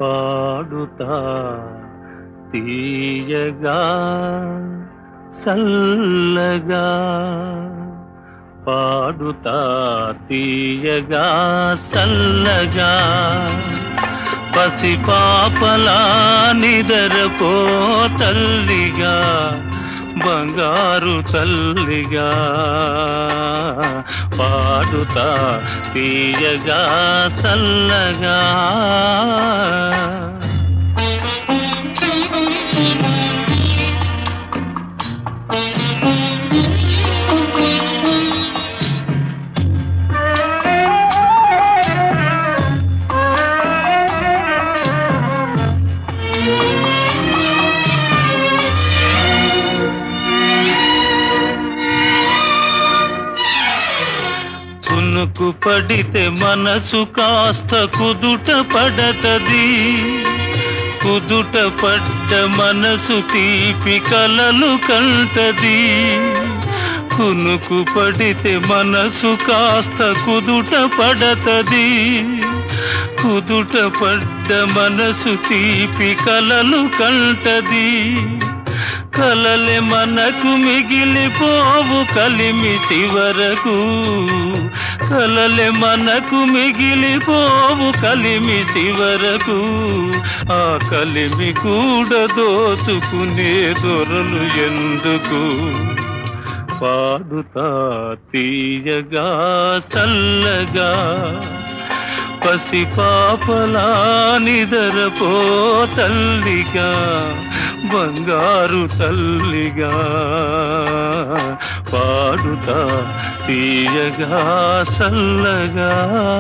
పాడుతా తీయగా చల్లగా పాడుతా తీయగా చల్లగా పసి పాపలా నిదరపో తల్లిగా బంగారు తల్లిగా పాడుతా తీయగా చల్లగా కునుకు పడితే మనసు కాస్త కుదుట పడతది కుదుట పడ్డ మనసు తీపి కలలు కంటది కునుకు పడితే మనసు కాస్త కుదుట పడతది కుదుట పడ్డ మనసు తీపి కలలు కంటది కలలే మనకు మిగిలిపోవు కలిమి శివరకు కలలే మనకు మిగిలిపోవు కలిమి శివరకు ఆ కలిమి కూడా దోచుకునే దొరలు ఎందుకు పాడుతా తీయగా చల్లగా పసి పాపలా నిదరపో తల్లిగా బంగారు తల్లిగా పాడుతా తీయగా చల్లగా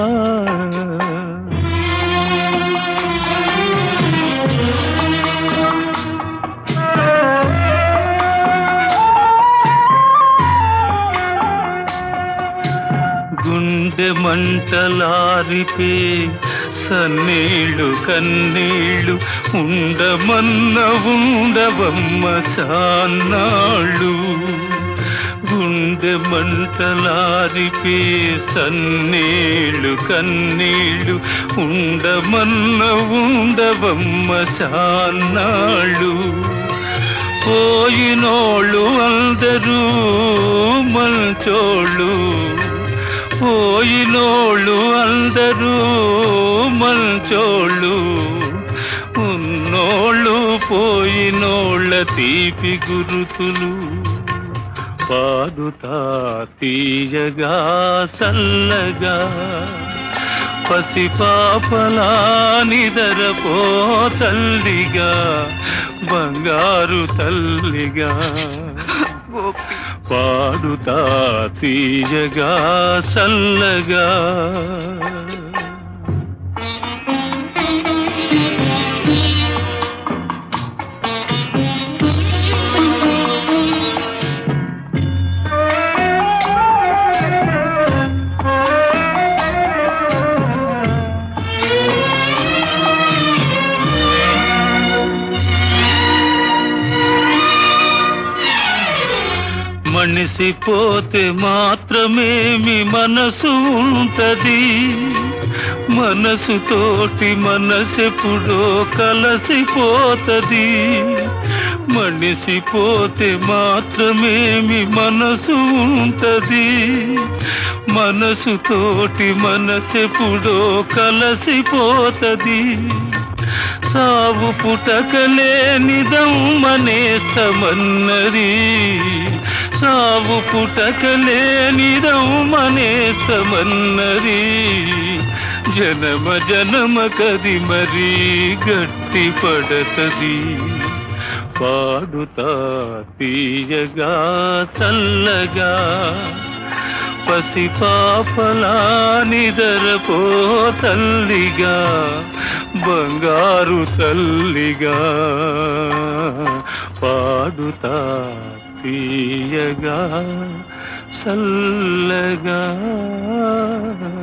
గుండె మంటలారిపే సన్నీళ్ళు కన్నీళ్ళు ఉండమన్న ఉండవమ్మ సాన్నాళ్ళు గుండె మంటలారిపే సన్నీళ్ళు కన్నీళ్ళు ఉండమన్న ఉండవమ్మ సాన్నాళ్ళు పోయినోళ్ళు అందరూ మంచోళ్ళు పోయినోళ్ళు అందరూ మంచోళ్ళు ఉన్నోళ్ళు పోయినోళ్ళ తీపి గురుతులు పాడుతా తీయగా సల్లగా పసి పాపలా నిదరపో తల్లిగా బంగారు తల్లిగా గోపి పాడుతా తీయగా చల్లగా మనిషి పోతే మాత్రమేమి మనసు ఉంటది మనసుతోటి మనసెప్పుడో కలసిపోతది మనిషి పోతే మాత్రమేమి మనసు ఉంటది మనసుతోటి మనసెప్పుడో కలసిపోతది సావు పుటకలే నిదమ్మనేస్తమన్నది సావు పుటకలే నిదమ్మనేస్తమన్నది జనమ జనమ కది మరీ గట్టి పడతది పాడుతా తీయగా చల్లగా పసి పాపలా నిదరపో తల్లిగా బంగారు తల్లిగా పాడుతా తీయగా చల్లగా